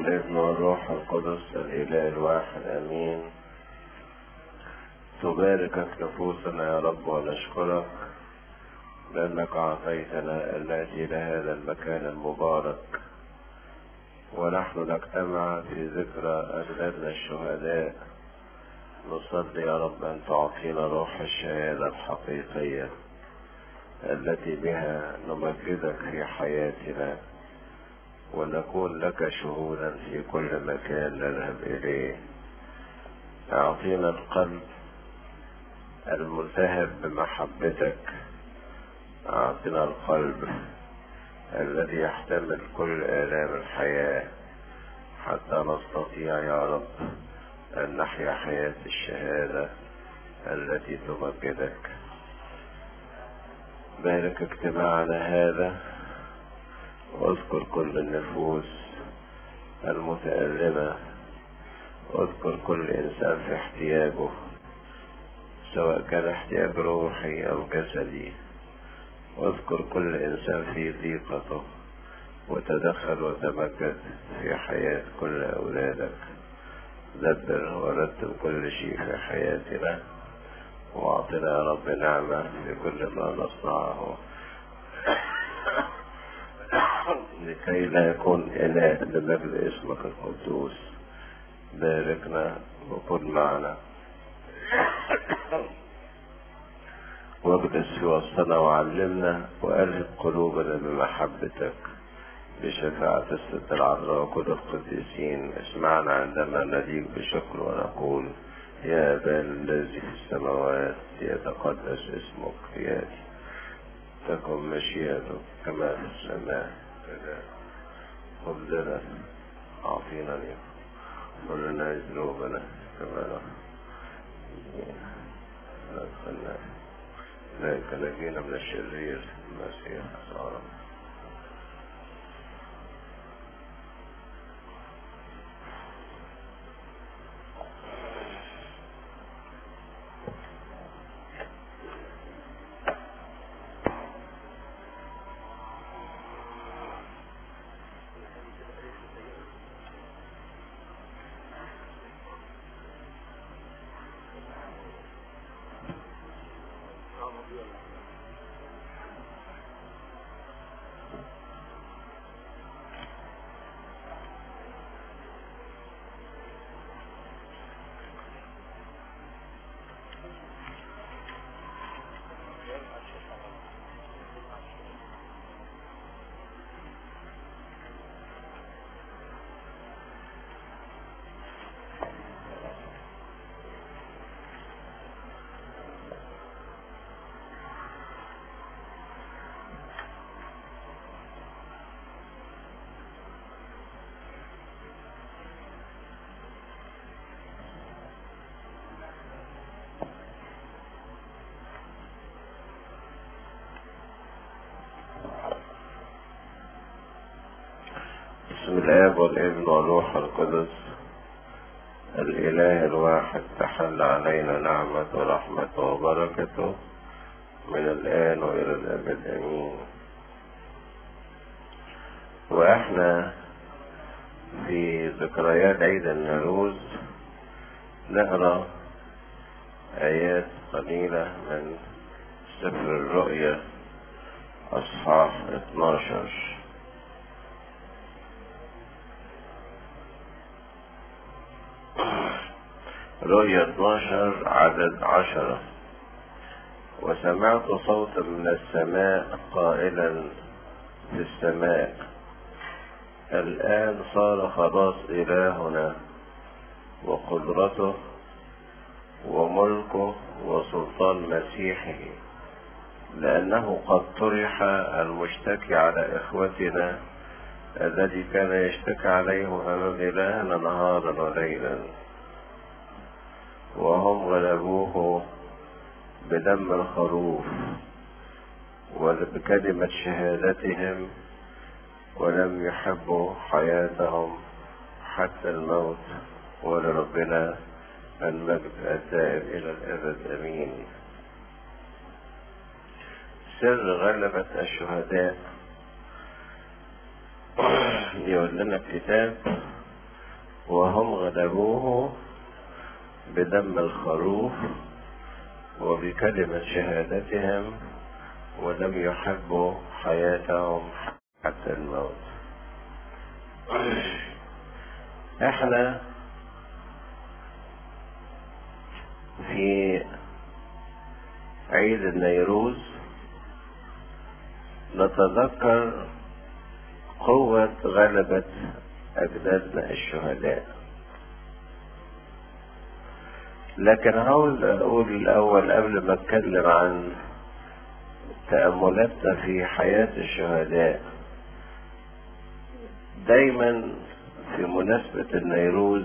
والابن والروح القدس الإله الواحد آمين تباركك نفوسنا يا رب ونشكرك لأنك أعطيتنا التي لهذا المكان المبارك ونحن نجتمع في ذكرى أجدادنا الشهداء نصلي يا رب أن تعطينا روح الشهادة الحقيقية التي بها نمجدك في حياتنا ونكون لك شهودا في كل مكان نذهب إليه أعطينا القلب الملتهب بمحبتك أعطنا القلب الذي يحتمل كل آلام الحياة حتى نستطيع يا رب أن نحيا حياة الشهادة التي تمجدك بارك اجتماعنا هذا واذكر كل النفوس المتألمة واذكر كل إنسان في احتياجه سواء كان احتياج روحي أو جسدي واذكر كل إنسان في ضيقته وتدخل وتمجد في حياة كل أولادك دبر ورتب كل شيء في حياتنا واعطنا يا رب نعمة في كل ما نصنعه لكي لا يكون إله لمجد اسمك القدوس باركنا وكن معنا واجلس في وسطنا وعلمنا وألهب قلوبنا بمحبتك بشفاعة الست العذراء وكل القديسين اسمعنا عندما نديك بشكر ونقول يا أبانا الذي في السماوات يتقدس اسمك ياتي تكن مشيئتك كما في السماء كذلك خبزنا أعطينا اليوم ولنا ذنوبنا كما نغفرنا ذلك نجينا من الشرير المسيح صار بسم الآب والابن والروح القدس الإله الواحد تحل علينا نعمة ورحمة وبركته من الآن وإلى الأبد أمين وإحنا في ذكريات عيد النوروز نقرأ آيات قليلة من سفر الرؤيا أصحاح 12 رؤيا 12 عدد عشرة وسمعت صوتا من السماء قائلا في السماء الآن صار خلاص إلهنا وقدرته وملكه وسلطان مسيحه لأنه قد طرح المشتكي على إخوتنا الذي كان يشتكي عليه أمام إلهنا نهارا وليلا وهم غلبوه بدم الخروف وبكلمة شهادتهم ولم يحبوا حياتهم حتى الموت ولربنا المجد الدائم إلى الأبد أمين سر غلبة الشهداء يقول لنا الكتاب وهم غلبوه بدم الخروف وبكلمة شهادتهم ولم يحبوا حياتهم حتى الموت احنا في عيد النيروز نتذكر قوة غلبة أجدادنا الشهداء لكن عاوز أقول الأول قبل ما أتكلم عن تأملاتنا في حياة الشهداء دايما في مناسبة النيروز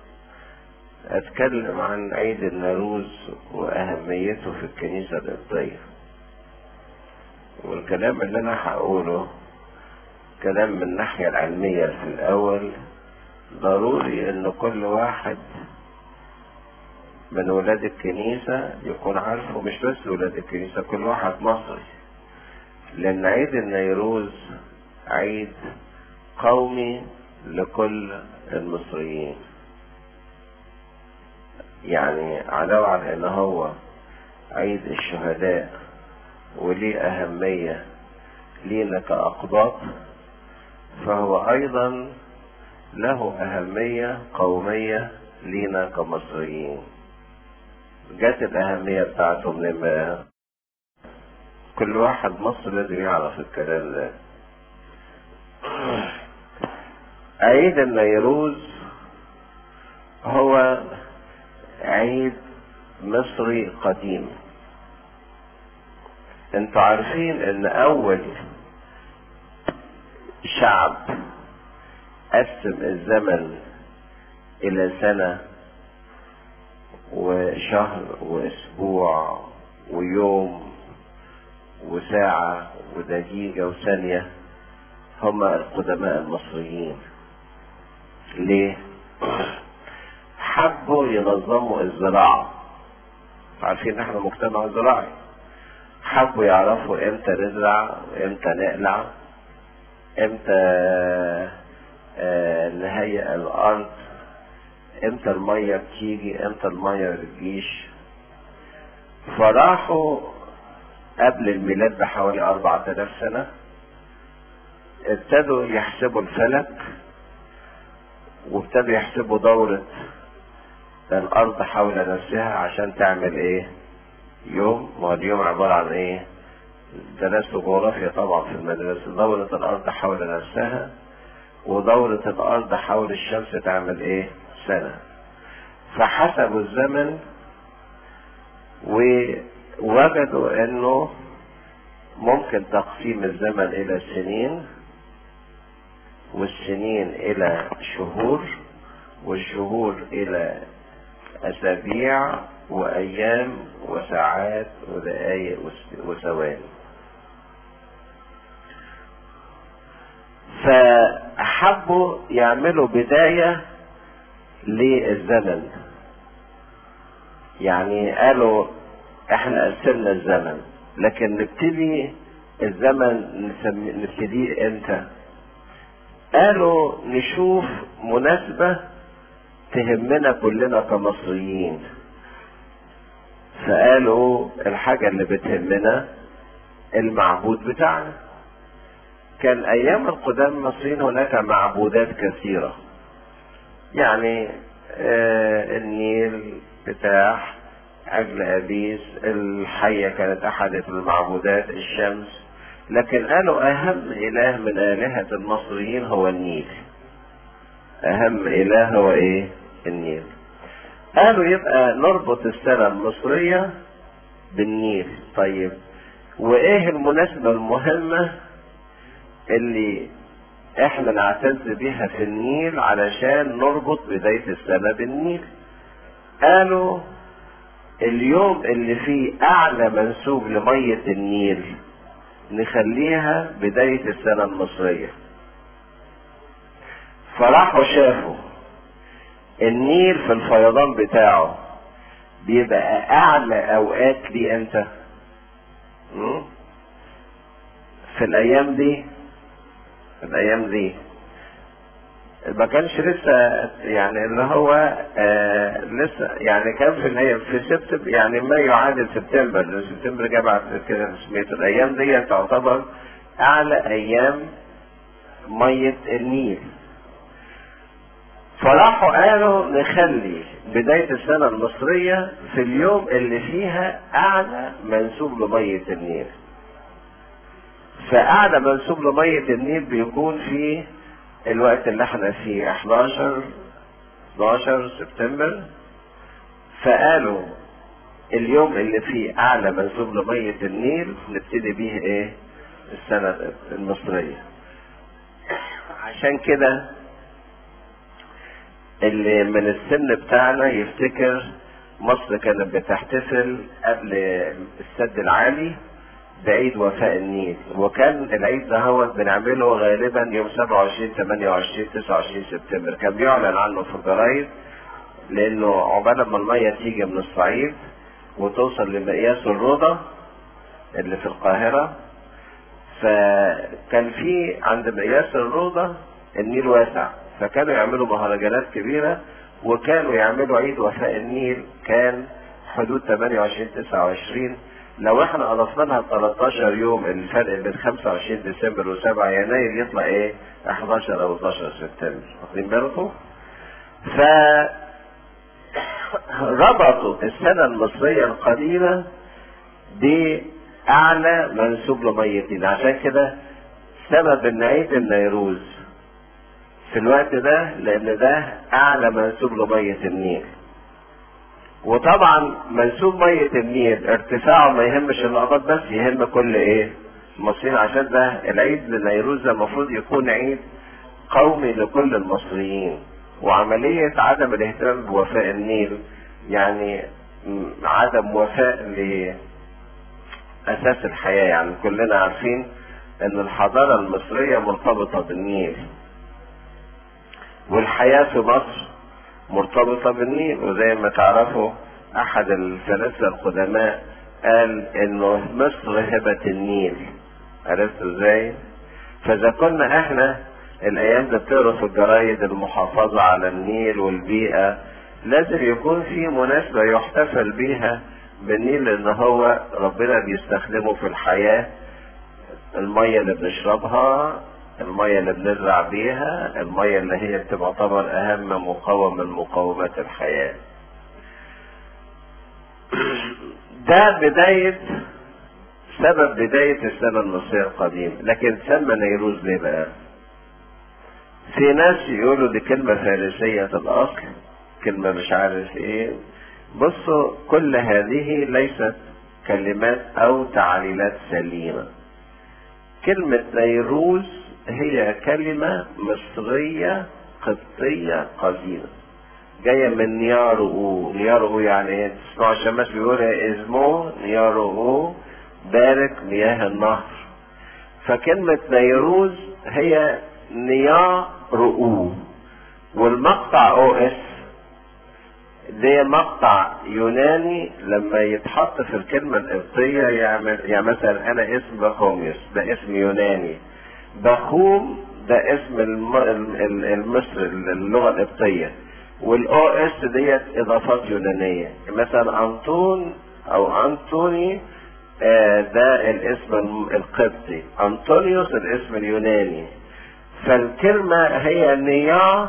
أتكلم عن عيد النيروز وأهميته في الكنيسة القبطية والكلام اللي أنا هقوله كلام من الناحية العلمية في الأول ضروري إن كل واحد من ولاد الكنيسة يكون عارفه مش بس ولاد الكنيسة كل واحد مصري لأن عيد النيروز عيد قومي لكل المصريين يعني علاوة على ان هو عيد الشهداء وليه اهمية لينا كأقباط فهو ايضا له اهمية قومية لينا كمصريين جت الاهمية بتاعته من ما كل واحد مصري لازم يعرف الكلام ده عيد النيروز هو عيد مصري قديم انتوا عارفين ان اول شعب قسم الزمن الى سنة وشهر واسبوع ويوم وساعة ودقيقة وثانية هم القدماء المصريين ليه حبوا ينظموا الزراعة عارفين احنا مجتمع زراعي حبوا يعرفوا امتى نزرع وامتى نقلع امتى اه نهيئ الارض امتى المية بتيجي امتى المية بتجيش فراحوا قبل الميلاد بحوالي أربعة آلاف سنة ابتدوا يحسبوا الفلك وابتدوا يحسبوا دورة الأرض حول نفسها عشان تعمل إيه؟ يوم ما اليوم عبارة عن إيه؟ درست جغرافيا طبعا في المدرسة دورة الأرض حول نفسها ودورة الأرض حول الشمس تعمل إيه؟ سنة فحسبوا الزمن ووجدوا إنه ممكن تقسيم الزمن إلى سنين والسنين إلى شهور والشهور إلى أسابيع وأيام وساعات ودقايق وثواني فحبوا يعملوا بداية للزمن يعني قالوا احنا قسمنا الزمن لكن نبتدي الزمن نبتديه امتى قالوا نشوف مناسبة تهمنا كلنا كمصريين فقالوا الحاجة اللي بتهمنا المعبود بتاعنا كان ايام القدام المصريين هناك معبودات كثيرة يعني آه النيل بتاع عجل ابيس الحية كانت احد المعبودات الشمس لكن قالوا اهم اله من الهة المصريين هو النيل اهم اله هو ايه النيل قالوا يبقى نربط السنة المصرية بالنيل طيب وايه المناسبة المهمة اللي احنا نعتز بيها في النيل علشان نربط بداية السنة بالنيل قالوا اليوم اللي فيه اعلى منسوب لمية النيل نخليها بداية السنة المصرية فراحوا شافوا النيل في الفيضان بتاعه بيبقى اعلى اوقات ليه امتى في الايام دي في الايام دي ما كانش لسه يعني اللي هو آه لسه يعني كان في الهي في سبتمبر يعني ما يعادل سبتمبر لان سبتمبر جه بعد كده رسمية الايام دي تعتبر اعلى ايام مية النيل فراحوا قالوا نخلي بداية السنة المصرية في اليوم اللي فيها أعلى منسوب لمية النيل. فأعلى منسوب لمية النيل بيكون في الوقت اللي احنا فيه 11 12 سبتمبر فقالوا اليوم اللي فيه أعلى منسوب لمية النيل نبتدي بيه إيه؟ السنة المصرية. عشان كده اللي من السن بتاعنا يفتكر مصر كانت بتحتفل قبل السد العالي بعيد وفاء النيل وكان العيد ده هو بنعمله غالبا يوم 27 28 29 سبتمبر كان بيعلن عنه في الجرايد لانه عقبال ما الميه تيجي من الصعيد وتوصل لمقياس الروضه اللي في القاهره فكان في عند مقياس الروضه النيل واسع فكانوا يعملوا مهرجانات كبيرة وكانوا يعملوا عيد وفاء النيل كان حدود 28 29 لو احنا اضفنا لها 13 يوم الفرق بين 25 ديسمبر و7 يناير يطلع ايه 11 او 12 سبتمبر واخدين بالكم ف ربطوا السنة المصرية القديمة بأعلى منسوب لمية النيل عشان كده سبب ان عيد النيروز في الوقت ده لان ده اعلى منسوب لمية النيل وطبعا منسوب مية النيل ارتفاعه ما يهمش الأقباط بس يهم كل ايه المصريين عشان ده العيد لنيروز المفروض يكون عيد قومي لكل المصريين وعملية عدم الاهتمام بوفاء النيل يعني عدم وفاء لأساس الحياة يعني كلنا عارفين ان الحضارة المصرية مرتبطة بالنيل والحياة في مصر مرتبطة بالنيل وزي ما تعرفوا أحد الفلاسفة القدماء قال إنه مصر هبة النيل عرفتوا إزاي؟ فإذا كنا إحنا الأيام دي بتقروا في الجرايد المحافظة على النيل والبيئة لازم يكون في مناسبة يحتفل بيها بالنيل لأن هو ربنا بيستخدمه في الحياة المية اللي بنشربها المية اللي بنزرع بيها المية اللي هي بتبقى طبعا أهم مقاوم من مقومات الحياة ده بداية سبب بداية السنة المصرية القديمة لكن سمى نيروز ليه بقى في ناس يقولوا دي كلمة فارسية الأصل كلمة مش عارف ايه بصوا كل هذه ليست كلمات أو تعليلات سليمة كلمة نيروز هي كلمة مصرية قبطية قديمة جاية من نيارو نيارو يعني تسمعوا الشماس بيقول اسمه نيارو بارك مياه النهر فكلمة نيروز هي نيارو والمقطع او اس ده مقطع يوناني لما يتحط في الكلمة القبطية يعمل يعني مثلا أنا اسم بخوميوس ده اسم يوناني بخوم ده اسم المصري اللغة القبطية والاو اس ديت اضافات يونانية مثلا انطون او انطوني ده الاسم القبطي انطونيوس الاسم اليوناني فالكلمة هي نيا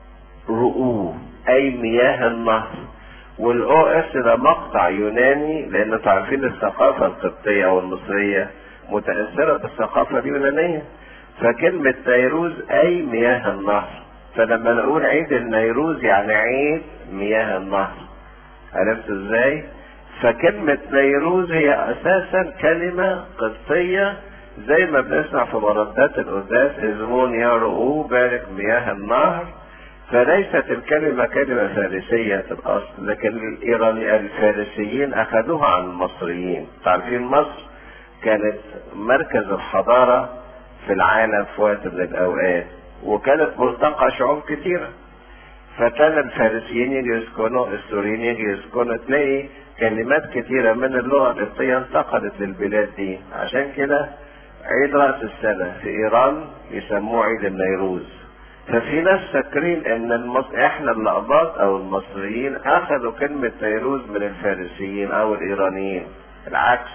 رؤو اي مياه النهر والاو اس ده مقطع يوناني لان انتوا عارفين الثقافة القبطية او المصرية متأثرة بالثقافة اليونانية فكلمة نيروز أي مياه النهر فلما نقول عيد النيروز يعني عيد مياه النهر عرفت ازاي؟ فكلمة نيروز هي أساسا كلمة قبطية زي ما بنسمع في مردات القداس ازمون يا رؤو بارك مياه النهر فليست الكلمة كلمة فارسية في الأصل لكن الإيراني الفارسيين أخذوها عن المصريين تعرفين مصر كانت مركز الحضارة في العالم في وقت من الأوقات وكانت ملتقى شعوب كثيرة فكان الفارسيين يجي يسكنوا السوريين يجي يسكنوا تلاقي كلمات كثيرة من اللغة القبطية انتقلت للبلاد دي عشان كده عيد رأس السنة في إيران يسموه عيد النيروز ففي ناس فاكرين ان المص... احنا الاقباط او المصريين اخذوا كلمة نيروز من الفارسيين او الايرانيين العكس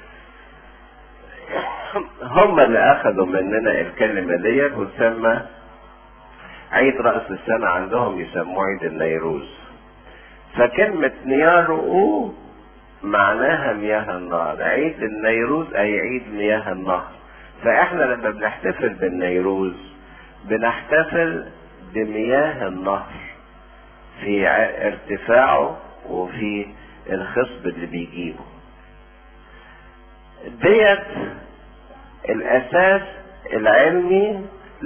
هم اللي اخذوا مننا الكلمة ديت وتسمى عيد رأس السنة عندهم يسموه عيد النيروز فكلمة نيارو معناها مياه النهر عيد النيروز اي عيد مياه النهر فاحنا لما بنحتفل بالنيروز بنحتفل بمياه النهر في ارتفاعه وفي الخصب اللي بيجيبه ديت الاساس العلمي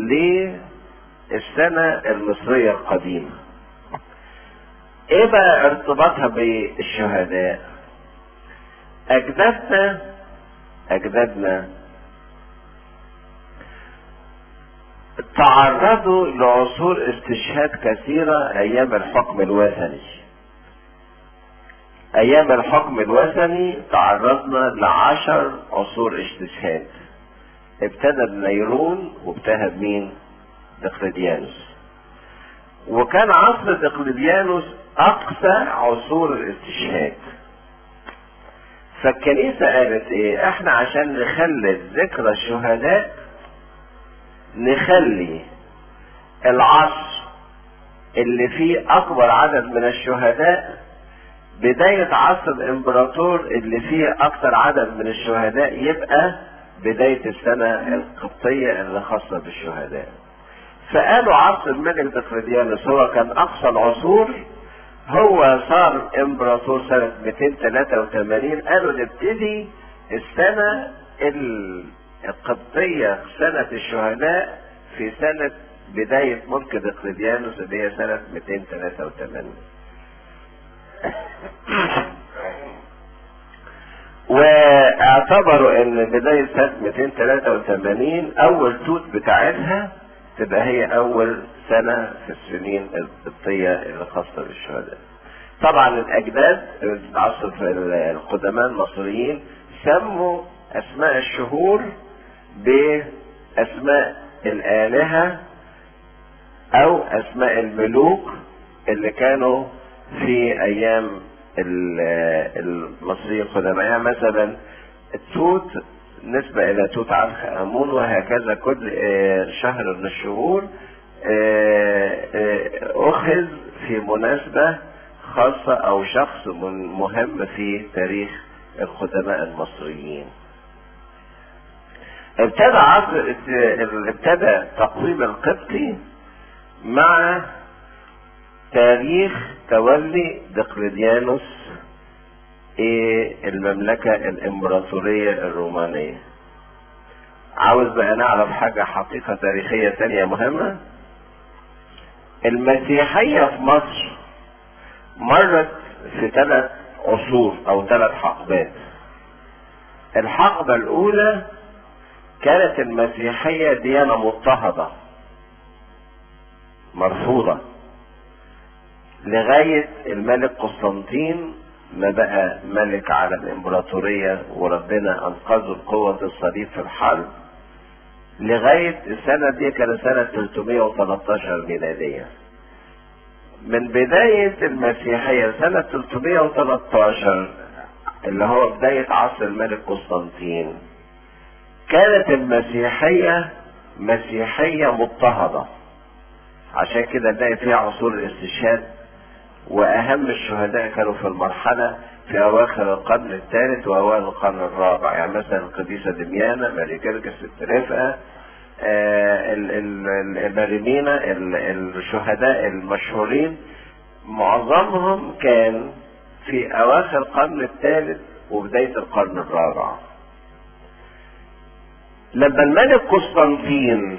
للسنة المصرية القديمة ايه بقى ارتباطها بالشهداء اجدادنا اجدادنا تعرضوا لعصور استشهاد كثيرة ايام الحكم الوثني ايام الحكم الوثني تعرضنا لعشر عصور استشهاد ابتدى بنيرون وابتدى بمين دقلديانوس وكان عصر دقلديانوس اقصى عصور الاستشهاد فالكنيسة قالت ايه احنا عشان نخلد ذكرى الشهداء نخلي العصر اللي فيه اكبر عدد من الشهداء بداية عصر الامبراطور اللي فيه اكثر عدد من الشهداء يبقى بداية السنة القبطية اللي خاصة بالشهداء فقالوا عصر الملك دقلديانوس هو كان اقصى العصور هو صار امبراطور سنة 283 قالوا نبتدي السنة القبطية سنة الشهداء في سنة بداية ملك دقلديانوس اللي هي سنة 283 واعتبروا ان بداية سنة 283 اول توت بتاعتها تبقى هي اول سنة في السنين القبطية اللي خاصة بالشهداء طبعا الاجداد العصر القدماء المصريين سموا اسماء الشهور باسماء الالهة او اسماء الملوك اللي كانوا في ايام المصريين القدماء يعني مثلا التوت نسبة إلى توت عنخ آمون وهكذا كل شهر من الشهور أخذ في مناسبة خاصة أو شخص مهم في تاريخ القدماء المصريين. ابتدى عصر ابتدى تقويم القبطي مع تاريخ تولي دقلديانوس ايه المملكة الامبراطورية الرومانية عاوز بقى نعرف حاجة حقيقة تاريخية تانية مهمة المسيحية في مصر مرت في ثلاث عصور او ثلاث حقبات الحقبة الاولى كانت المسيحية ديانة مضطهدة مرفوضة لغاية الملك قسطنطين ما بقى ملك على الامبراطورية وربنا انقذه بقوة الصليب في الحرب لغاية السنة دي كانت سنة 313 ميلادية من بداية المسيحية سنة 313 اللي هو بداية عصر الملك قسطنطين كانت المسيحية مسيحية مضطهدة عشان كده نلاقي فيها عصور الاستشهاد واهم الشهداء كانوا في المرحلة في اواخر القرن الثالث واوائل القرن الرابع يعني مثلا القديسة دميانة ماريجرجس الترفقة المارينينا الشهداء المشهورين معظمهم كان في اواخر القرن الثالث وبداية القرن الرابع لما الملك قسطنطين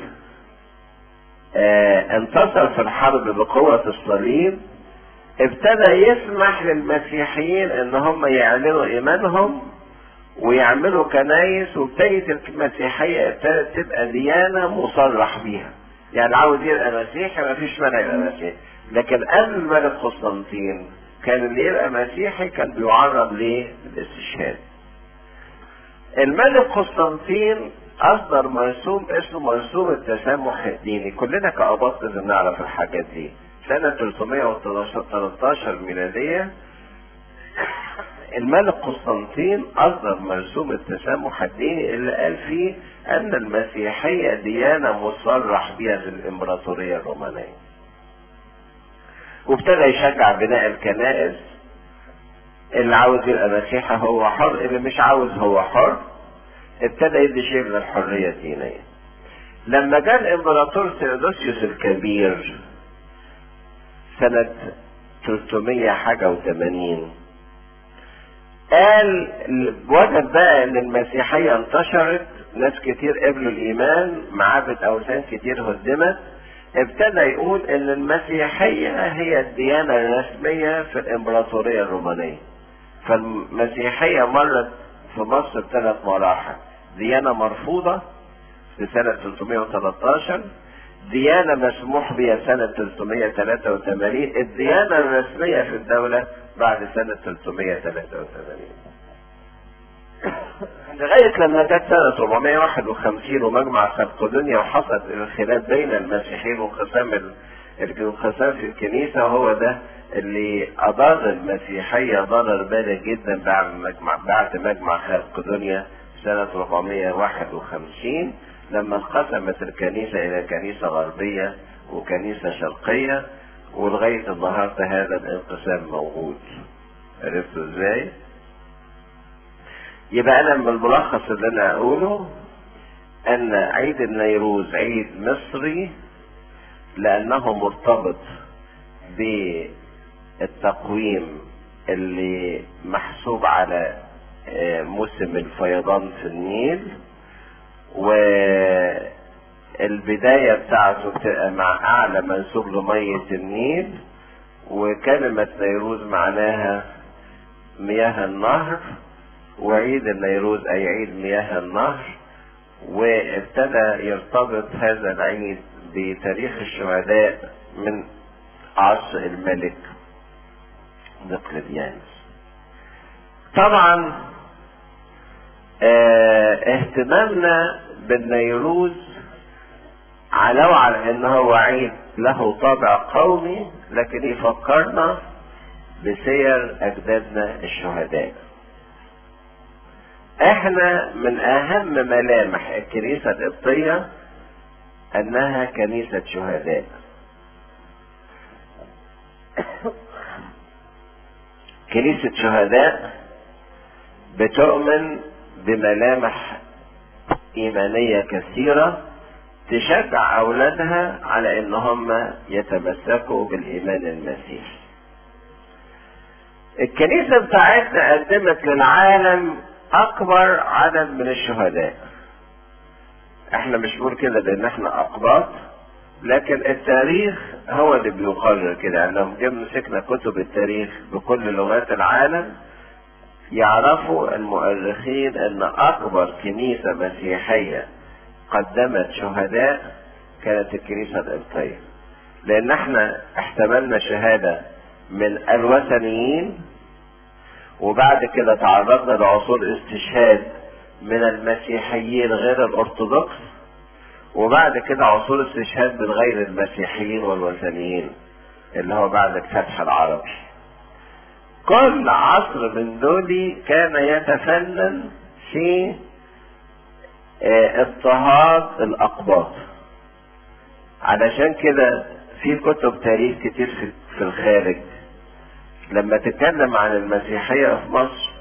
آه انتصر في الحرب بقوة الصليب ابتدى يسمح للمسيحيين ان هم يعلنوا ايمانهم ويعملوا كنايس وابتدت المسيحية ابتدت تبقى ديانة مصرح بيها يعني عاوز يبقى مسيحي ما فيش مانع يبقى مسيحي لكن قبل الملك قسطنطين كان اللي يبقى مسيحي كان بيعرض للاستشهاد الملك قسطنطين اصدر مرسوم اسمه مرسوم التسامح الديني كلنا كأباط لازم نعرف الحاجات دي سنة 313 ميلادية الملك قسطنطين اصدر مرسوم التسامح الديني اللي قال فيه ان المسيحية ديانة مصرح بها في الامبراطورية الرومانية وابتدى يشجع بناء الكنائس اللي عاوز يبقى مسيحي هو حر اللي مش عاوز هو حر ابتدى يدي شيء من الحرية الدينية لما جاء الامبراطور ثيودوسيوس الكبير سنة 300 حاجة و80 قال وجد بقى ان المسيحية انتشرت ناس كتير قبلوا الايمان معابد اوثان كتير هدمت ابتدى يقول ان المسيحية هي الديانة الرسمية في الامبراطورية الرومانية فالمسيحية مرت في مصر بثلاث مراحل ديانة مرفوضة في سنة 313 ديانة مسموح بها سنة 383 الديانة الرسمية في الدولة بعد سنة 383 لغاية لما جت سنة 451 ومجمع خلقدونيا وحصلت الخلاف بين المسيحيين وانقسام الانقسام في الكنيسة هو ده اللي أضر المسيحية ضرر بالغ جدا بعد مجمع بعد مجمع خلقدونيا سنة 451 لما انقسمت الكنيسة إلى كنيسة غربية وكنيسة شرقية ولغاية النهاردة هذا الانقسام موجود عرفتوا ازاي؟ يبقى أنا من الملخص اللي أنا أقوله أن عيد النيروز عيد مصري لأنه مرتبط بالتقويم اللي محسوب على موسم الفيضان في النيل والبداية بتاعته بتبقى مع أعلى منسوب لمية النيل وكلمة نيروز معناها مياه النهر وعيد النيروز أي عيد مياه النهر وابتدى يرتبط هذا العيد بتاريخ الشهداء من عصر الملك دقلديانوس طبعا اه اهتمامنا بالنيروز علاوة على ان هو عيد له طابع قومي لكن يفكرنا بسير اجدادنا الشهداء احنا من اهم ملامح الكنيسة القبطية انها كنيسة شهداء كنيسة شهداء بتؤمن بملامح ايمانية كثيرة تشجع اولادها على ان هم يتمسكوا بالايمان المسيحي الكنيسة بتاعتنا قدمت للعالم اكبر عدد من الشهداء احنا مش بنقول كده لان احنا اقباط لكن التاريخ هو اللي بيقرر كده يعني لو جينا مسكنا كتب التاريخ بكل لغات العالم يعرفوا المؤرخين ان اكبر كنيسة مسيحية قدمت شهداء كانت الكنيسة القبطية لان احنا احتملنا شهادة من الوثنيين وبعد كده تعرضنا لعصور استشهاد من المسيحيين غير الارثوذكس وبعد كده عصور استشهاد من غير المسيحيين والوثنيين اللي هو بعد الفتح العربي كل عصر من دول كان يتفنن في اضطهاد الاقباط علشان كده في كتب تاريخ كتير في, في الخارج لما تتكلم عن المسيحية في مصر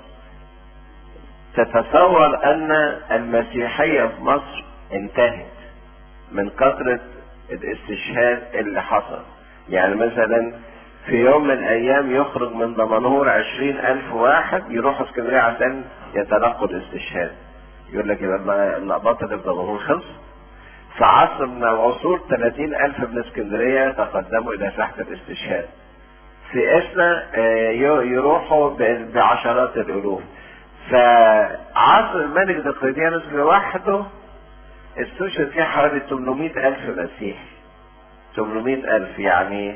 تتصور ان المسيحية في مصر انتهت من كثرة الاستشهاد اللي حصل يعني مثلا في يوم من الايام يخرج من دمنهور عشرين الف واحد يروحوا اسكندرية عشان يتلقوا الاستشهاد يقول لك يبقى اللقبات اللي في دمنهور خلص في عصر من العصور 30 ألف من اسكندرية تقدموا إلى ساحة الاستشهاد. في إسنا يروحوا بعشرات الألوف. فعصر الملك دقلديانوس لوحده استشهد فيه حوالي 800 ألف مسيحي. 800 ألف يعني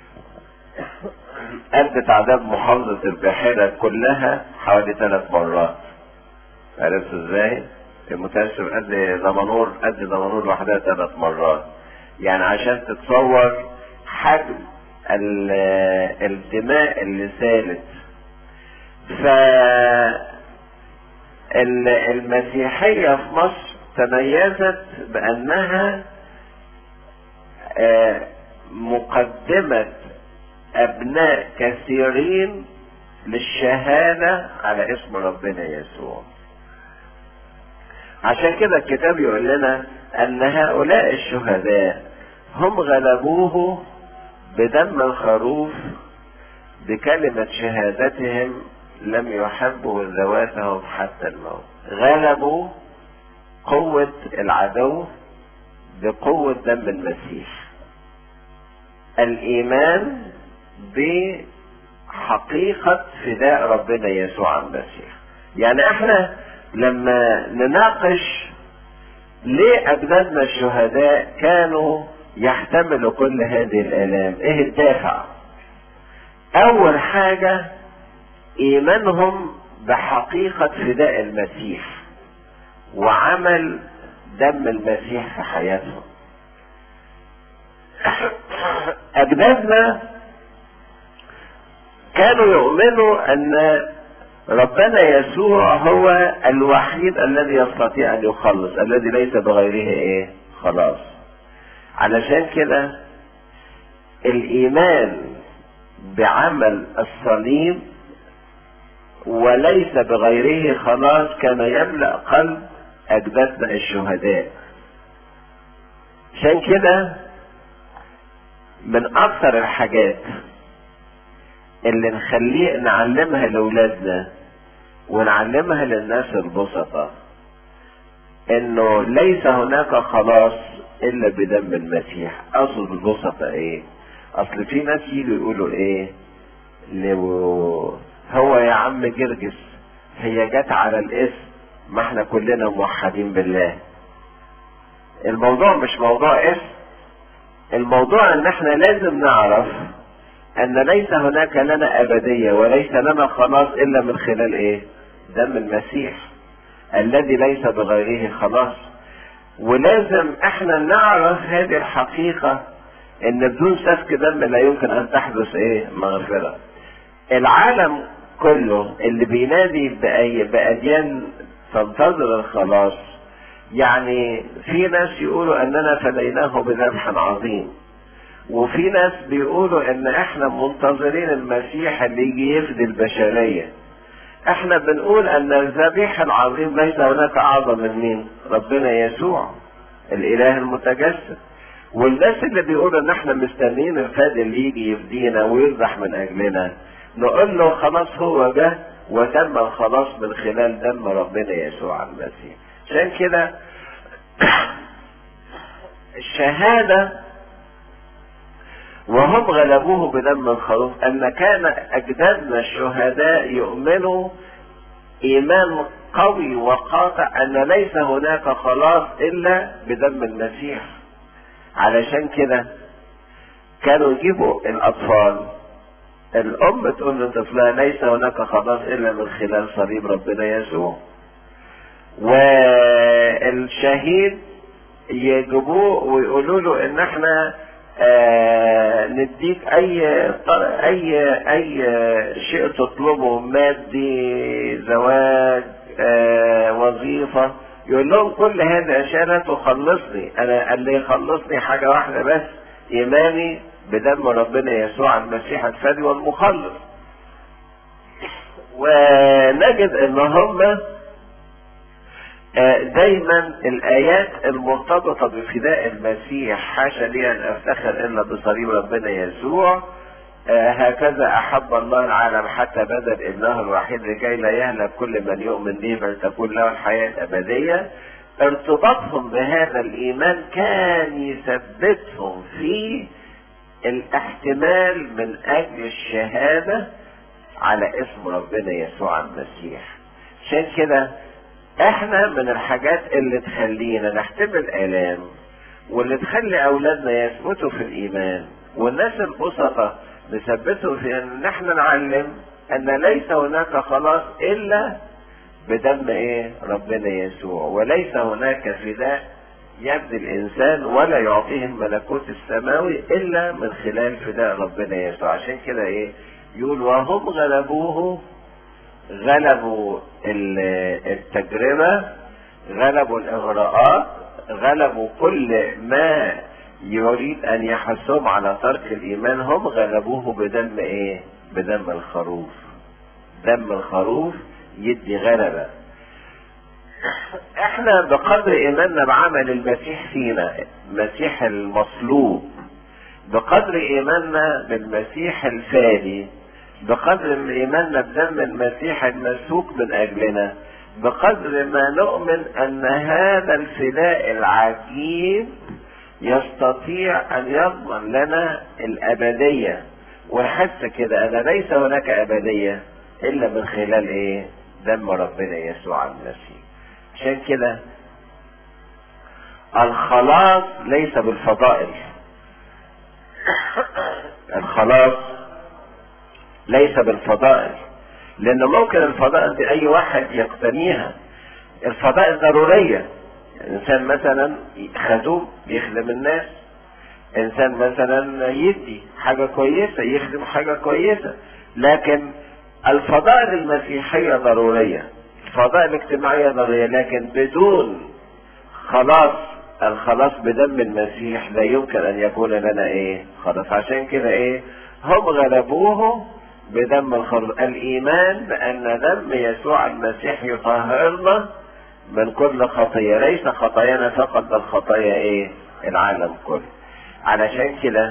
قد تعداد محافظة البحيرة كلها حوالي ثلاث مرات. عرفت ازاي؟ متأسف قد دمنهور قد دمنهور لوحدها ثلاث مرات يعني عشان تتصور حجم الدماء اللي سالت ف المسيحية في مصر تميزت بأنها مقدمة أبناء كثيرين للشهادة على اسم ربنا يسوع عشان كده الكتاب يقول لنا أن هؤلاء الشهداء هم غلبوه بدم الخروف بكلمة شهادتهم لم يحبوا ذواتهم حتى الموت غلبوا قوة العدو بقوة دم المسيح الإيمان بحقيقة فداء ربنا يسوع المسيح يعني احنا لما نناقش ليه أجدادنا الشهداء كانوا يحتملوا كل هذه الآلام ايه الدافع أول حاجة إيمانهم بحقيقة فداء المسيح وعمل دم المسيح في حياتهم أجدادنا كانوا يؤمنوا أن ربنا يسوع هو الوحيد الذي يستطيع أن يخلص الذي ليس بغيره إيه خلاص علشان كده الإيمان بعمل الصليب وليس بغيره خلاص كان يملأ قلب أجدادنا الشهداء عشان كده من أكثر الحاجات اللي نخليه نعلمها لأولادنا ونعلمها للناس البسطة انه ليس هناك خلاص الا بدم المسيح اقصد البسطة ايه اصل في ناس يجوا يقولوا ايه لو هو يا عم جرجس هي جت على الاسم ما احنا كلنا موحدين بالله الموضوع مش موضوع اسم الموضوع ان احنا لازم نعرف ان ليس هناك لنا ابدية وليس لنا خلاص الا من خلال ايه دم المسيح الذي ليس بغيره خلاص ولازم احنا نعرف هذه الحقيقة ان بدون سفك دم لا يمكن ان تحدث ايه مغفرة العالم كله اللي بينادي بأي بأديان تنتظر الخلاص يعني في ناس يقولوا اننا فديناه بذبح عظيم وفي ناس بيقولوا ان احنا منتظرين المسيح اللي يجي يفدي البشرية احنا بنقول ان الذبيح العظيم ليس هناك اعظم من مين ربنا يسوع الاله المتجسد والناس اللي بيقولوا ان احنا مستنيين الفادي اللي يجي يفدينا ويذبح من اجلنا نقول له خلاص هو جه وتم الخلاص من خلال دم ربنا يسوع المسيح عشان كده الشهادة وهم غلبوه بدم الخروف أن كان أجدادنا الشهداء يؤمنوا إيمان قوي وقاطع أن ليس هناك خلاص إلا بدم المسيح علشان كده كانوا يجيبوا الأطفال الأم تقول لطفلها ليس هناك خلاص إلا من خلال صليب ربنا يسوع والشهيد يجيبوه ويقولوا له ان احنا آه نديك اي اي اي شيء تطلبه مادي زواج آه وظيفة يقول لهم كل هذه اشياء لا تخلصني انا اللي يخلصني حاجة واحدة بس ايماني بدم ربنا يسوع المسيح الفادي والمخلص ونجد ان هم دايما الايات المرتبطة بفداء المسيح حاشا لي ان افتخر الا بصليب ربنا يسوع هكذا احب الله العالم حتى بذل ابنه الوحيد لكي لا يهلك كل من يؤمن به بل تكون له الحياة الابدية ارتباطهم بهذا الايمان كان يثبتهم في الاحتمال من اجل الشهادة على اسم ربنا يسوع المسيح عشان كده احنا من الحاجات اللي تخلينا نحتمل الام واللي تخلي اولادنا يثبتوا في الايمان والناس البسطة نثبتهم في ان احنا نعلم ان ليس هناك خلاص الا بدم ايه ربنا يسوع وليس هناك فداء يبدي الانسان ولا يعطيه الملكوت السماوي الا من خلال فداء ربنا يسوع عشان كده ايه يقول وهم غلبوه غلبوا التجربة غلبوا الاغراءات غلبوا كل ما يريد ان يحثهم على ترك الايمان هم غلبوه بدم ايه بدم الخروف دم الخروف يدي غلبة احنا بقدر ايماننا بعمل المسيح فينا المسيح المصلوب بقدر ايماننا بالمسيح الفادي بقدر ايماننا بدم المسيح المسوك من اجلنا بقدر ما نؤمن ان هذا الفداء العجيب يستطيع ان يضمن لنا الابدية ونحس كده ان ليس هناك ابدية الا من خلال ايه دم ربنا يسوع المسيح عشان كده الخلاص ليس بالفضائل الخلاص ليس بالفضائل لان ممكن الفضائل دي اي واحد يقتنيها الفضائل ضرورية انسان مثلا خدوم يخدم الناس انسان مثلا يدي حاجة كويسة يخدم حاجة كويسة لكن الفضائل المسيحية ضرورية الفضائل الاجتماعية ضرورية لكن بدون خلاص الخلاص بدم المسيح لا يمكن ان يكون لنا ايه خلاص عشان كده ايه هم غلبوه بدم الخروف الايمان بان دم يسوع المسيح يطهرنا من كل خطية ليس خطايانا فقط بل خطايا ايه العالم كله علشان كده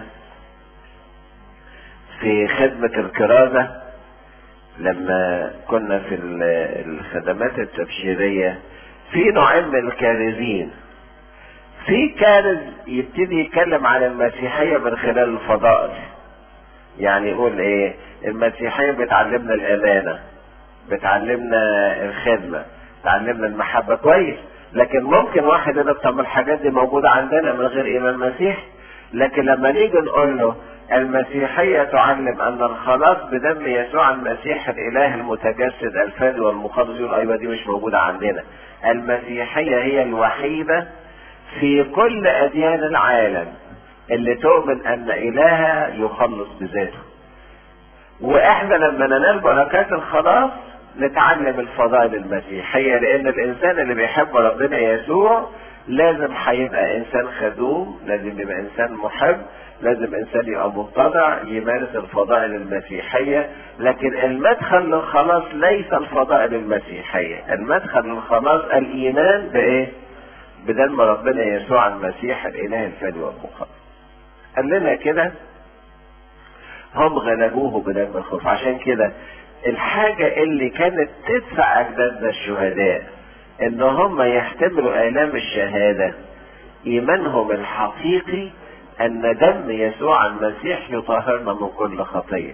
في خدمة الكرازة لما كنا في الخدمات التبشيرية في نوعين من الكارزين في كارز يبتدي يتكلم عن المسيحية من خلال الفضائل يعني يقول ايه المسيحية بتعلمنا الامانة بتعلمنا الخدمة تعلمنا المحبة كويس لكن ممكن واحد يقول طب الحاجات دي موجودة عندنا من غير ايمان مسيح لكن لما نيجي نقول له المسيحية تعلم ان الخلاص بدم يسوع المسيح الاله المتجسد الفادي والمخلص يقول ايوه دي مش موجودة عندنا المسيحية هي الوحيدة في كل اديان العالم اللي تؤمن ان الهها يخلص بذاته واحنا لما ننال بركات الخلاص نتعلم الفضائل المسيحية لان الانسان اللي بيحب ربنا يسوع لازم هيبقى انسان خدوم لازم يبقى انسان محب لازم انسان يبقى متضع يمارس الفضائل المسيحية لكن المدخل للخلاص ليس الفضائل المسيحية المدخل للخلاص الايمان بايه بدم ربنا يسوع المسيح الاله الفادي والمخلص قال لنا كده هم غلبوه بدم الخوف عشان كده الحاجة اللي كانت تدفع اجدادنا الشهداء ان هم يحتملوا الام الشهادة ايمانهم الحقيقي ان دم يسوع المسيح يطهرنا من كل خطية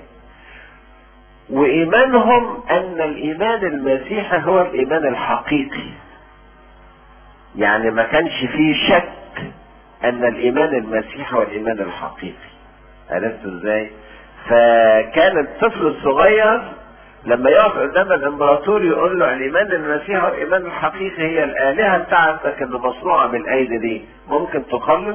وايمانهم ان الايمان المسيحي هو الايمان الحقيقي يعني ما كانش فيه شك ان الايمان المسيحي هو الايمان الحقيقي عرفتوا ازاي فكان الطفل الصغير لما يقف قدام الامبراطور يقول له الايمان المسيحي هو الايمان الحقيقي هي الالهه بتاعتك اللي مصنوعه بالايدي دي ممكن تخلص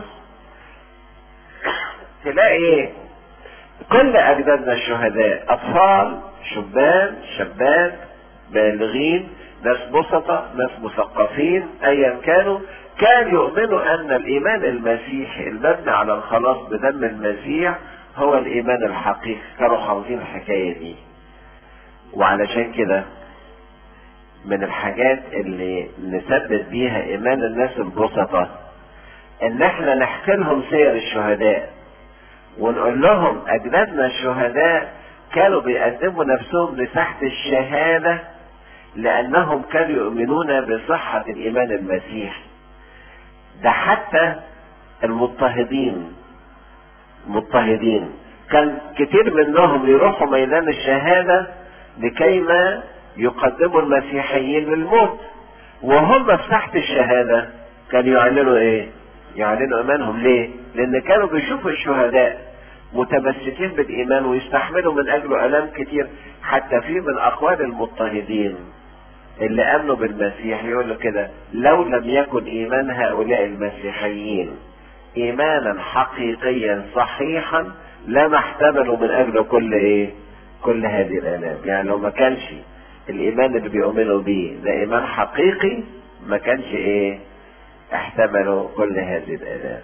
تلاقي ايه كل اجدادنا الشهداء اطفال شبان شابات بالغين ناس بسطة ناس مثقفين ايا كانوا كانوا يؤمنوا ان الايمان المسيحي المبني على الخلاص بدم المسيح هو الايمان الحقيقي كانوا حافظين الحكاية دي وعلشان كده من الحاجات اللي نثبت بيها ايمان الناس البسطة ان احنا نحكي لهم سير الشهداء ونقول لهم اجدادنا الشهداء كانوا بيقدموا نفسهم لتحت الشهادة لانهم كانوا يؤمنون بصحة الايمان المسيحي ده حتى المضطهدين مضطهدين كان كتير منهم يروحوا ميدان الشهادة لكيما يقدموا المسيحيين للموت وهم في تحت الشهادة كانوا يعلنوا ايه يعلنوا ايمانهم ليه لان كانوا بيشوفوا الشهداء متمسكين بالايمان ويستحملوا من اجله الام كتير حتى في من اقوال المضطهدين اللي امنوا بالمسيح يقول له كده لو لم يكن ايمان هؤلاء المسيحيين ايمانا حقيقيا صحيحا لما احتملوا من اجله كل ايه كل هذه الالام يعني لو ما كانش الايمان اللي بيؤمنوا بيه ده ايمان حقيقي ما كانش ايه احتملوا كل هذه الالام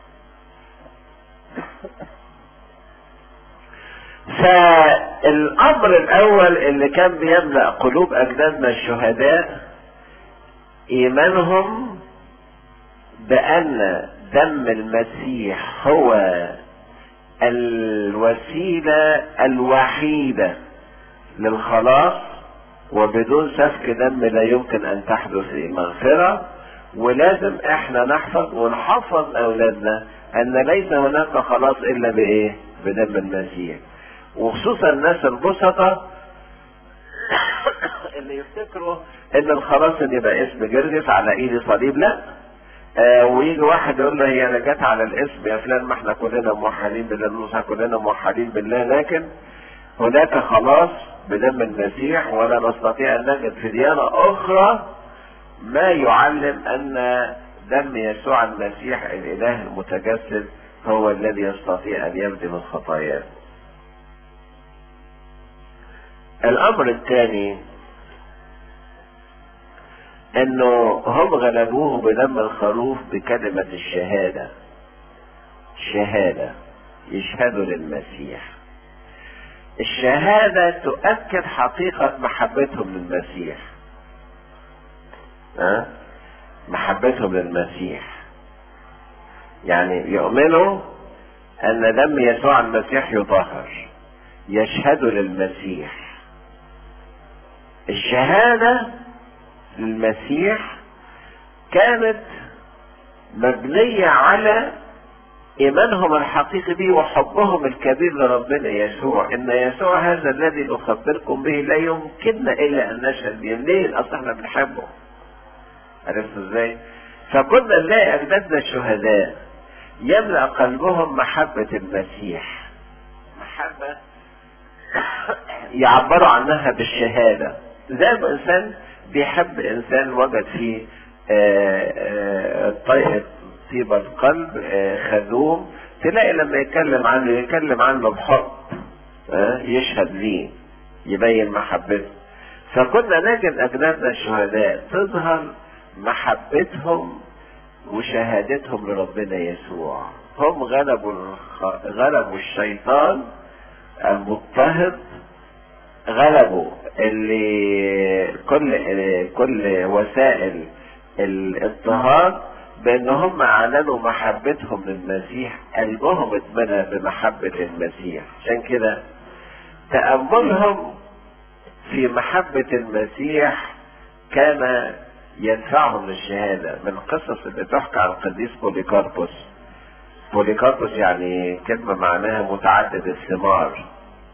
فالامر الاول اللي كان بيملا قلوب اجدادنا الشهداء ايمانهم بان دم المسيح هو الوسيله الوحيده للخلاص وبدون سفك دم لا يمكن ان تحدث مغفره ولازم احنا نحفظ ونحفظ اولادنا ان ليس هناك خلاص الا بايه بدم المسيح وخصوصا الناس البسطة اللي يفتكروا ان الخلاص ان يبقى اسم جرجس على ايدي صليب لا آه ويجي واحد يقول له هي انا جت على الاسم يا فلان ما احنا كلنا موحدين بالله موسى كلنا موحدين بالله لكن هناك خلاص بدم المسيح ولا نستطيع ان نجد في ديانة اخرى ما يعلم ان دم يسوع المسيح الاله المتجسد هو الذي يستطيع ان يبدي من خطاياه الامر الثاني انه هم غلبوه بدم الخروف بكلمة الشهادة شهادة يشهدوا للمسيح الشهادة تؤكد حقيقة محبتهم للمسيح أه؟ محبتهم للمسيح يعني يؤمنوا ان دم يسوع المسيح يطهر يشهدوا للمسيح الشهادة للمسيح كانت مبنية على إيمانهم الحقيقي به وحبهم الكبير لربنا يسوع إن يسوع هذا الذي نخبركم به لا يمكننا إلا أن نشهد به ليه؟ أصل إحنا بنحبه عرفتوا إزاي؟ فكنا نلاقي أجدادنا الشهداء يملأ قلبهم محبة المسيح محبة يعبروا عنها بالشهادة زي ما انسان بيحب انسان وجد فيه طيب القلب خدوم تلاقي لما يتكلم عنه يتكلم عنه بحب يشهد ليه يبين محبته فكنا نجد اجدادنا الشهداء تظهر محبتهم وشهادتهم لربنا يسوع هم غلبوا غلبوا الشيطان المضطهد غلبوا اللي كل كل وسائل الاضطهاد بان هم اعلنوا محبتهم للمسيح قلبهم اتمنى بمحبة المسيح عشان كده تأملهم في محبة المسيح كان يدفعهم للشهادة من القصص اللي تحكى عن القديس بوليكاربوس بوليكاربوس يعني كلمة معناها متعدد الثمار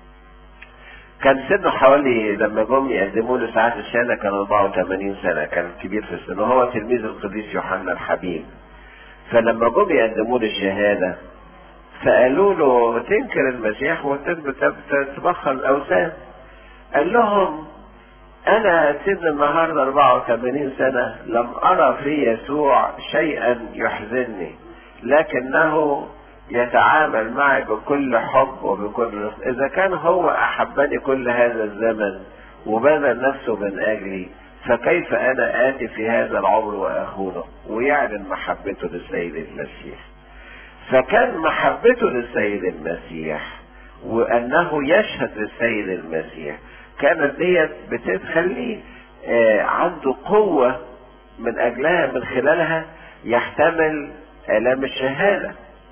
كان سنه حوالي لما جم يقدموا له ساعات الشهاده كان 84 سنه كان كبير في السن وهو تلميذ القديس يوحنا الحبيب فلما جم يقدموا له الشهاده فقالوا له تنكر المسيح وتتبخر الاوثان قال لهم انا سن النهارده 84 سنه لم ارى في يسوع شيئا يحزنني لكنه يتعامل معي بكل حب وبكل رفق إذا كان هو أحبني كل هذا الزمن وبذل نفسه من أجلي فكيف أنا آتي في هذا العمر وأخونه ويعلن محبته للسيد المسيح فكان محبته للسيد المسيح وأنه يشهد للسيد المسيح كانت ديت بتخليه آه عنده قوة من أجلها من خلالها يحتمل آلام الشهاده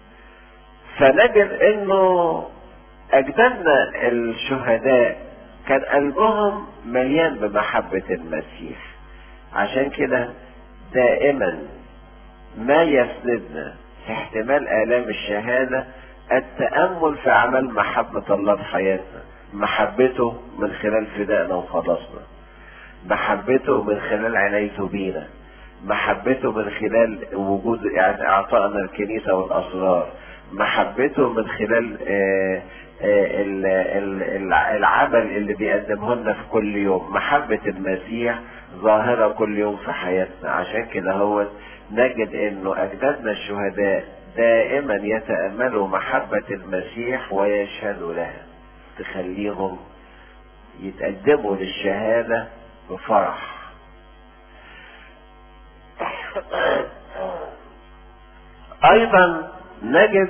فنجد انه اجدادنا الشهداء كان قلبهم مليان بمحبة المسيح عشان كده دائما ما يسندنا في احتمال آلام الشهادة التأمل في أعمال محبة الله في حياتنا محبته من خلال فدائنا وخلاصنا محبته من خلال عنايته بينا محبته من خلال وجود اعطائنا الكنيسة والأسرار محبته من خلال العمل اللي بيقدمه لنا في كل يوم محبة المسيح ظاهرة كل يوم في حياتنا عشان كده هو نجد انه اجدادنا الشهداء دائما يتأملوا محبة المسيح ويشهدوا لها تخليهم يتقدموا للشهادة بفرح ايضا نجد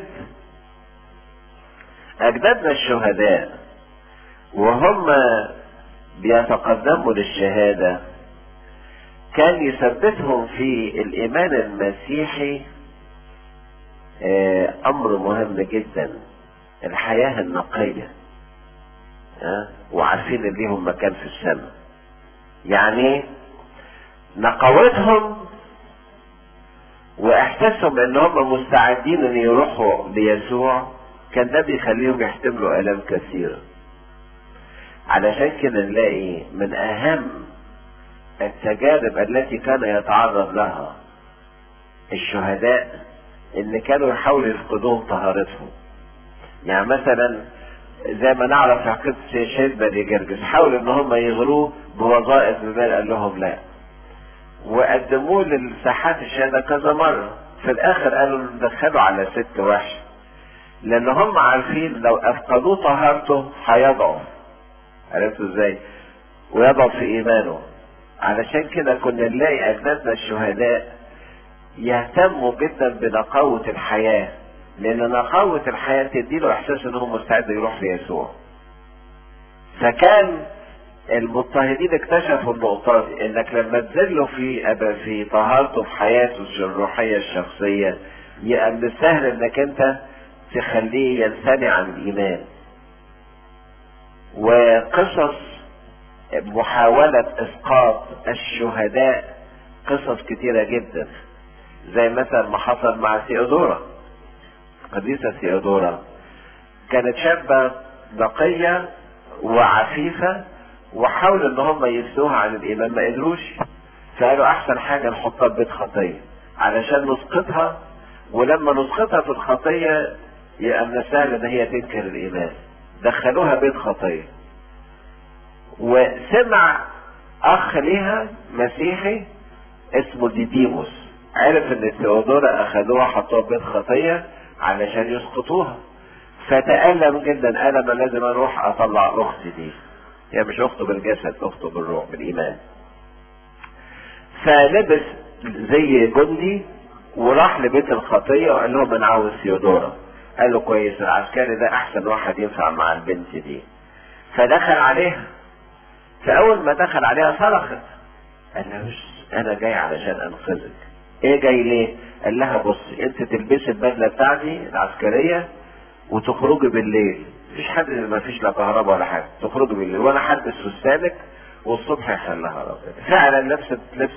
اجدادنا الشهداء وهم بيتقدموا للشهادة كان يثبتهم في الايمان المسيحي امر مهم جدا الحياة النقية وعارفين ان ليهم مكان في السماء يعني نقاوتهم واحساسهم ان هم مستعدين ان يروحوا ليسوع كان ده بيخليهم يحتملوا الام كثيرة علشان كده نلاقي من اهم التجارب التي كان يتعرض لها الشهداء ان كانوا يحاولوا يفقدون طهارتهم يعني مثلا زي ما نعرف في عقيدة شهيد بني جرجس حاولوا ان هم يغروه بوظائف بمال قال لهم لا وقدموه للساحات الشهادة كذا مرة في الاخر قالوا ندخلوا على ست وحش لان هم عارفين لو افقدوه طهارته هيضعف عرفتوا ازاي ويضعف في ايمانه علشان كده كنا نلاقي اجدادنا الشهداء يهتموا جدا بنقاوة الحياة لان نقاوة الحياة تديله احساس انه مستعد يروح ليسوع فكان المضطهدين اكتشفوا النقطة دي انك لما تذله في أبا في طهارته في حياته الروحية الشخصية يبقى من السهل انك انت تخليه ينثني عن الايمان وقصص محاولة اسقاط الشهداء قصص كتيرة جدا زي مثلا ما حصل مع ثيودورا قديسة ثيودورا كانت شابة نقية وعفيفة وحاولوا ان هم يفسوها عن الايمان ما قدروش فقالوا احسن حاجة نحطها في بيت خطية علشان نسقطها ولما نسقطها في الخطية يبقى من السهل ان هي تنكر الايمان دخلوها بيت خطية وسمع اخ ليها مسيحي اسمه ديديموس عرف ان ثيودورا اخذوها حطوها في بيت خطية علشان يسقطوها فتألم جدا ألم لازم اروح اطلع اختي دي هي مش اخته بالجسد اخته بالروح بالايمان فلبس زي جندي وراح لبيت الخطية وقال لهم انا عاوز ثيودورا قال له كويس العسكري ده احسن واحد ينفع مع البنت دي فدخل عليها فاول ما دخل عليها صرخت قال لها مش انا جاي علشان انقذك ايه جاي ليه قال لها بصي انت تلبسي البدله بتاعتي العسكريه وتخرجي بالليل مفيش حد ما فيش لا كهرباء ولا حاجه تخرجي بالليل وانا حدث فستانك والصبح يخليها ربنا فعلا لبست لبس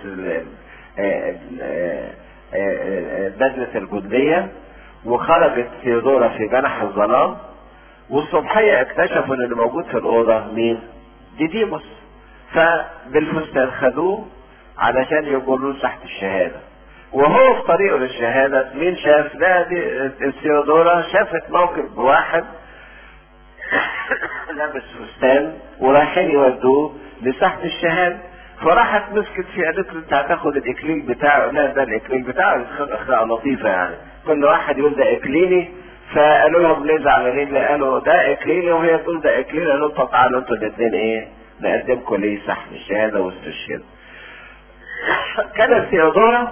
بدلة الجندية وخرجت ثيودورا في جنح الظلام والصبحية اكتشفوا ان اللي موجود في الأوضة مين؟ ديديموس فبالفستان خدوه علشان يقولوا تحت الشهادة وهو في طريقه للشهادة مين شاف؟ لا دي الثيودورا شافت موقف واحد لابس فستان ورايحين يودوه لساحة الشهادة فراحت مسكت فيه قالت له انت هتاخد الاكليل بتاعه لا ده الاكليل بتاعه اخلاق لطيفه يعني كل واحد يقول ده اكليلي فقالوا لهم ليه زعلانين قالوا ده اكليلي وهي تقول ده اكليلي قالوا طب تعالوا انتوا الاثنين ايه نقدمكم ليه سحب الشهاده واستشهاد كانت ثيودورا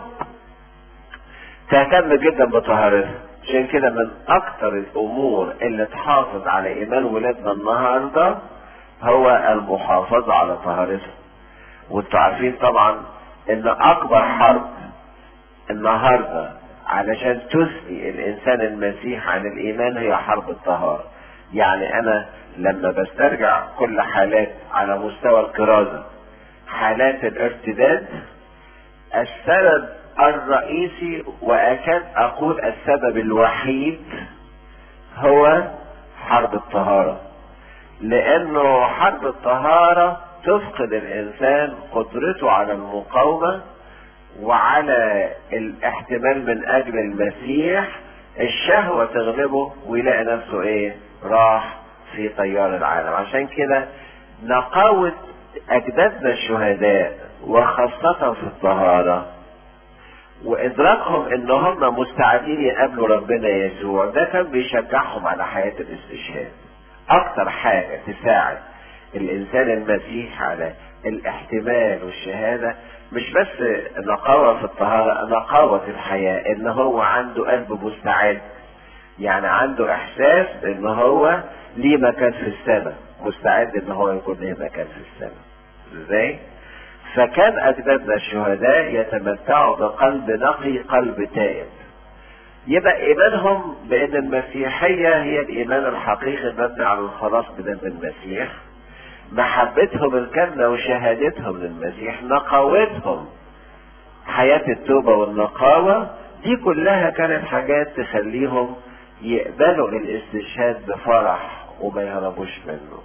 تهتم جدا بطهارتها عشان كده من اكتر الامور اللي تحافظ على ايمان ولادنا النهارده هو المحافظه على طهارتها وانتوا عارفين طبعا ان اكبر حرب النهارده علشان تثني الانسان المسيح عن الايمان هي حرب الطهاره يعني انا لما بسترجع كل حالات على مستوى الكرازه حالات الارتداد السبب الرئيسي واكاد اقول السبب الوحيد هو حرب الطهاره لانه حرب الطهاره تفقد الانسان قدرته على المقاومه وعلى الاحتمال من اجل المسيح الشهوه تغلبه ويلاقي نفسه ايه راح في تيار العالم عشان كده نقاوة أجدادنا الشهداء وخاصة في الطهارة وإدراكهم إن هم مستعدين يقابلوا ربنا يسوع ده كان بيشجعهم على حياة الاستشهاد أكتر حاجة تساعد الإنسان المسيح على الاحتمال والشهادة مش بس نقاوة في الطهارة نقاوة في الحياة إن هو عنده قلب مستعد يعني عنده إحساس إن هو ليه مكان في السماء مستعد إن هو يكون ليه مكان في السماء إزاي؟ فكان أجدادنا الشهداء يتمتعوا بقلب نقي قلب تائب يبقى إيمانهم بأن المسيحية هي الإيمان الحقيقي المبني على الخلاص بدم المسيح محبتهم الكاملة وشهادتهم للمسيح نقاوتهم حياة التوبة والنقاوة دي كلها كانت حاجات تخليهم يقبلوا الاستشهاد بفرح وما يهربوش منه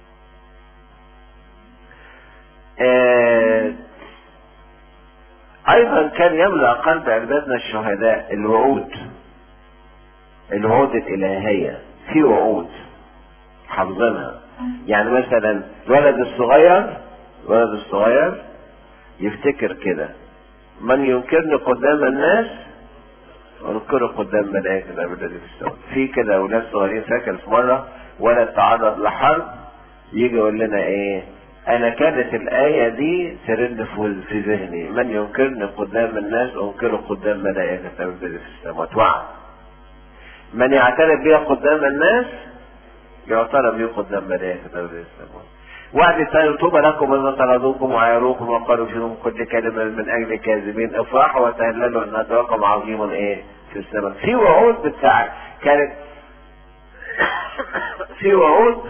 آه ايضا كان يملأ قلب عبادنا الشهداء الوعود الوعود الالهية في وعود حافظينها يعني مثلا الولد الصغير الولد الصغير يفتكر كده من ينكرني قدام الناس انكره قدام ملائكة الأبد الذي في السماء في كده أولاد صغيرين فاكر في مرة ولد تعرض لحرب يجي يقول لنا إيه أنا كانت الآية دي ترن في ذهني من ينكرني قدام الناس أنكره قدام ملائكة الأبد الذي في السماء توعد من يعترف بها قدام الناس يعترف به قدام ملائكة الأبد الذي في السماء وعد الثاني طوبى لكم إذا طردوكم وعيروكم وقالوا فيهم كل كلمة من أجل كاذبين افرحوا وتهللوا أن أدراكم عظيم إيه في السماء في وعود بتاع كانت في وعود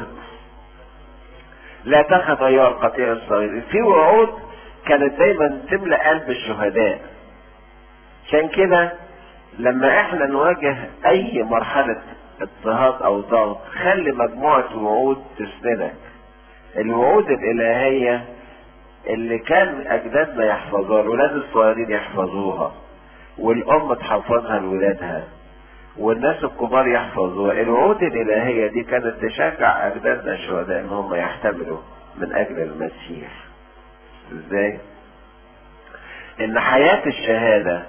لا تخف أيها القطيع الصغير في وعود كانت دايما تملأ قلب الشهداء عشان كده لما احنا نواجه اي مرحلة اضطهاد او ضغط خلي مجموعة وعود تسندك الوعود الالهية اللي كان اجدادنا يحفظوها الولاد الصغيرين يحفظوها والام تحفظها لولادها والناس الكبار يحفظوها الوعود الالهية دي كانت تشجع اجدادنا الشهداء ان هم يحتملوا من اجل المسيح ازاي ان حياة الشهادة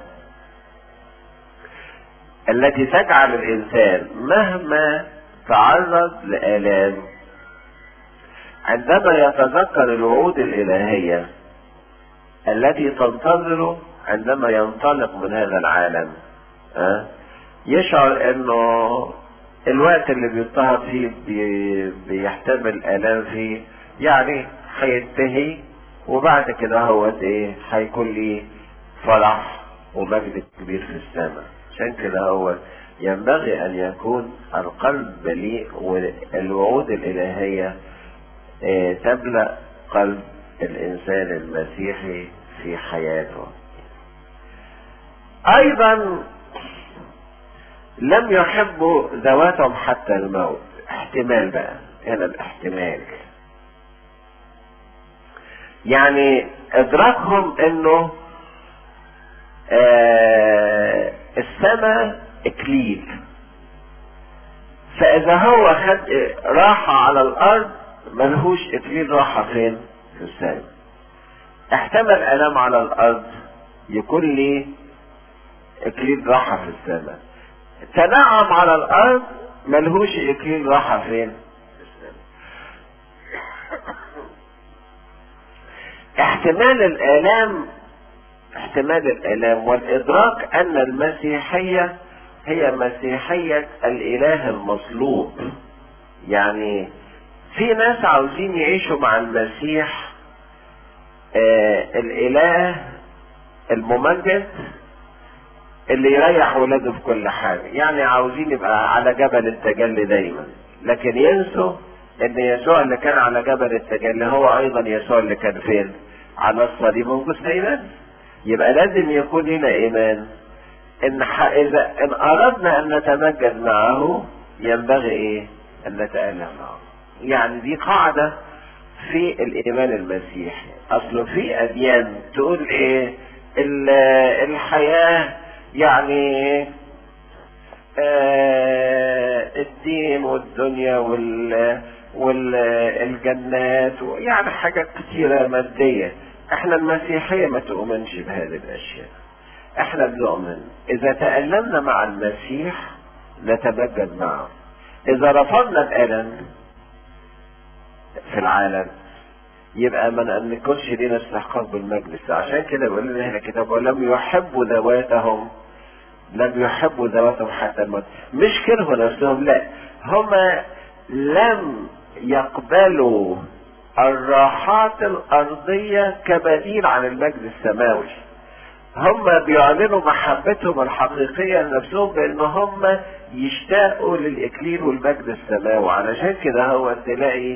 التي تجعل الانسان مهما تعرض لآلام عندما يتذكر الوعود الإلهية التي تنتظره عندما ينطلق من هذا العالم أه؟ يشعر انه الوقت اللي بيضطهد فيه بي بيحتمل آلام فيه يعني هينتهي وبعد كده هو ايه هيكون ليه فرح ومجد كبير في السماء عشان كده هو ينبغي ان يكون القلب مليء والوعود الالهيه اه تملا قلب الانسان المسيحي في حياته ايضا لم يحبوا ذواتهم حتى الموت احتمال بقى هنا الاحتمال يعني ادراكهم انه آه السماء اكليل فاذا هو خد راحة على الارض ملهوش اكليل راحة فين في السماء احتمل الام على الارض يكون لي اكليل راحة في السماء تنعم على الارض ملهوش اكليل راحة فين في السماء احتمال الالام احتمال الالام والادراك ان المسيحية هي مسيحية الاله المصلوب يعني في ناس عاوزين يعيشوا مع المسيح آه الاله الممجد اللي يريح ولاده في كل حاجة يعني عاوزين يبقى على جبل التجلي دايما لكن ينسوا ان يسوع اللي كان على جبل التجلي هو ايضا يسوع اللي كان فين على الصليب وجسيمان يبقى لازم يكون لنا ايمان ان اذا ان اردنا ان نتمجد معه ينبغي ايه ان نتألم معه يعني دي قاعدة في الايمان المسيحي اصل في اديان تقول ايه الحياة يعني آه الدين والدنيا وال والجنات يعني حاجات كتيرة مادية احنا المسيحية ما تؤمنش بهذه الاشياء احنا بنؤمن اذا تألمنا مع المسيح نتمجد معه اذا رفضنا الالم في العالم يبقى ما نكونش لينا استحقاق بالمجلس عشان كده بيقول لنا هنا كتاب ولم يحبوا ذواتهم لم يحبوا ذواتهم حتى الموت مش كرهوا نفسهم لا هما لم يقبلوا الراحات الأرضية كبديل عن المجد السماوي هم بيعلنوا محبتهم الحقيقية لنفسهم بأن هم يشتاقوا للإكليل والمجد السماوي علشان كده هو تلاقي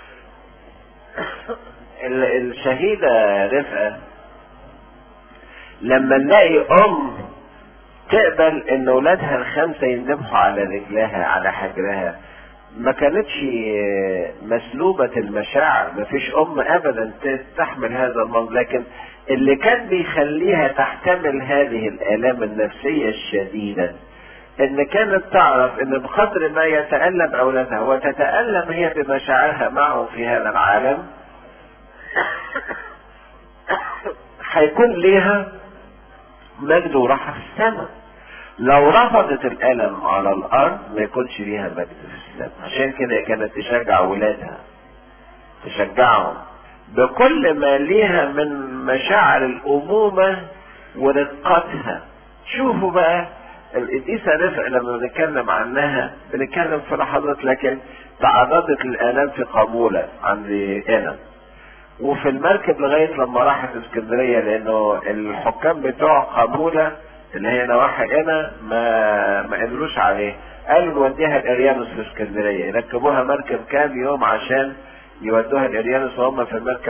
الشهيدة رفقة لما نلاقي أم تقبل ان ولادها الخمسة يندبحوا على رجلها على حجرها ما كانتش مسلوبة المشاعر ما فيش ام ابدا تستحمل هذا المنظر لكن اللي كان بيخليها تحتمل هذه الالام النفسية الشديدة ان كانت تعرف ان بقدر ما يتألم اولادها وتتألم هي بمشاعرها معه في هذا العالم هيكون ليها مجد وراحة في السماء لو رفضت الألم على الأرض ما يكونش ليها مجد في السماء عشان كده كانت تشجع ولادها تشجعهم بكل ما ليها من مشاعر الأمومة ورقتها شوفوا بقى القديسة رفع لما بنتكلم عنها بنتكلم في لحظات لكن تعرضت للآلام في قبولة عند أنا وفي المركب لغاية لما راحت اسكندرية لأنه الحكام بتوع قبولة اللي هي نواحي هنا ما ما قدروش عليه قالوا نوديها الاريانوس في اسكندريه يركبوها مركب كام يوم عشان يودوها الاريانوس وهم في المركب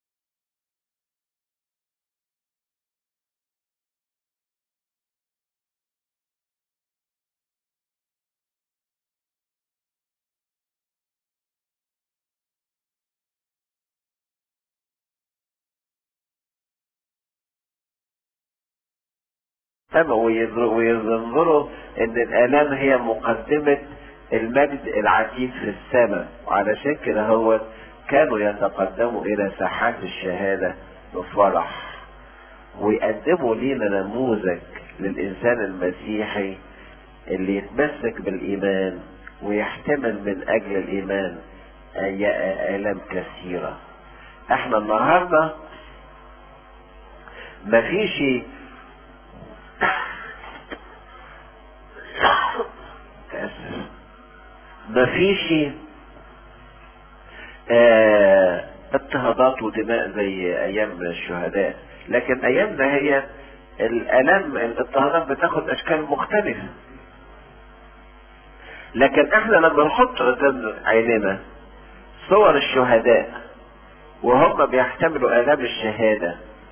السماء وينظروا ان الالام هي مقدمة المجد العتيد في السماء وعلشان كده هو كانوا يتقدموا الى ساحات الشهادة بفرح ويقدموا لينا نموذج للانسان المسيحي اللي يتمسك بالايمان ويحتمل من اجل الايمان الام كثيرة احنا النهاردة مفيش مفيش آه اضطهادات ودماء زي ايام الشهداء لكن ايامنا هي الالام الاضطهادات بتاخد اشكال مختلفة لكن احنا لما نحط قدام عيننا صور الشهداء وهم بيحتملوا الام الشهادة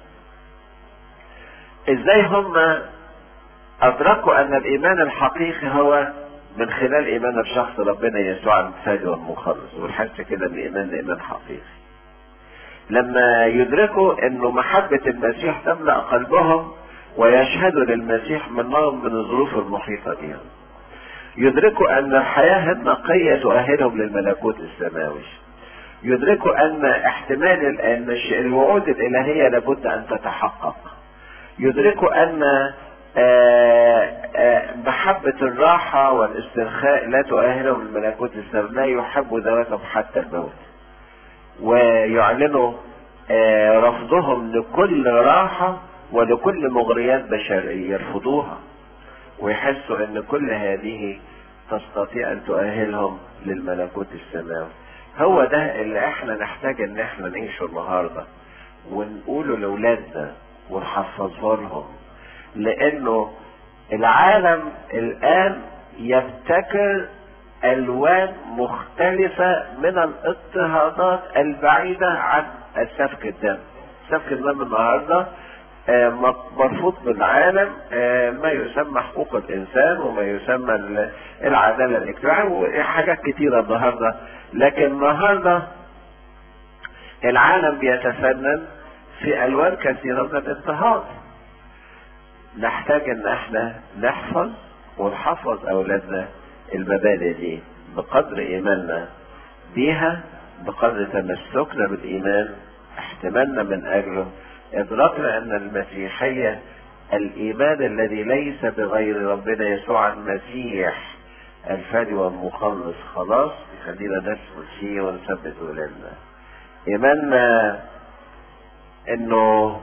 ازاي هم ادركوا ان الايمان الحقيقي هو من خلال ايمان الشخص ربنا يسوع المفادي والمخلص والحس كده الايمان ايمان حقيقي لما يدركوا انه محبة المسيح تملأ قلبهم ويشهدوا للمسيح من نوع من الظروف المحيطة بهم يدركوا ان الحياة النقية تؤهلهم للملكوت السماوي يدركوا ان احتمال ان الوعود الالهية لابد ان تتحقق يدركوا ان آآ آآ محبة الراحة والاسترخاء لا تؤهلهم للملكوت السماوي لا يحبوا ذواتهم حتى الموت ويعلنوا رفضهم لكل راحة ولكل مغريات بشرية يرفضوها ويحسوا ان كل هذه تستطيع ان تؤهلهم للملكوت السماوي هو ده اللي احنا نحتاج ان احنا نعيشه النهارده ونقوله لاولادنا ونحفظه لهم لانه العالم الان يبتكر الوان مختلفة من الاضطهادات البعيدة عن السفك الدم سفك الدم النهاردة مرفوض بالعالم ما يسمى حقوق الانسان وما يسمى العدالة الاجتماعية وحاجات كتيرة النهاردة لكن النهاردة العالم بيتفنن في الوان كثيرة من الاضطهاد نحتاج ان احنا نحفظ ونحفظ اولادنا المبادئ دي بقدر ايماننا بيها بقدر تمسكنا بالايمان احتمالنا من اجله ادراكنا ان المسيحيه الايمان الذي ليس بغير ربنا يسوع المسيح الفادي والمخلص خلاص يخلينا نثبت فيه ونثبت ولادنا ايماننا انه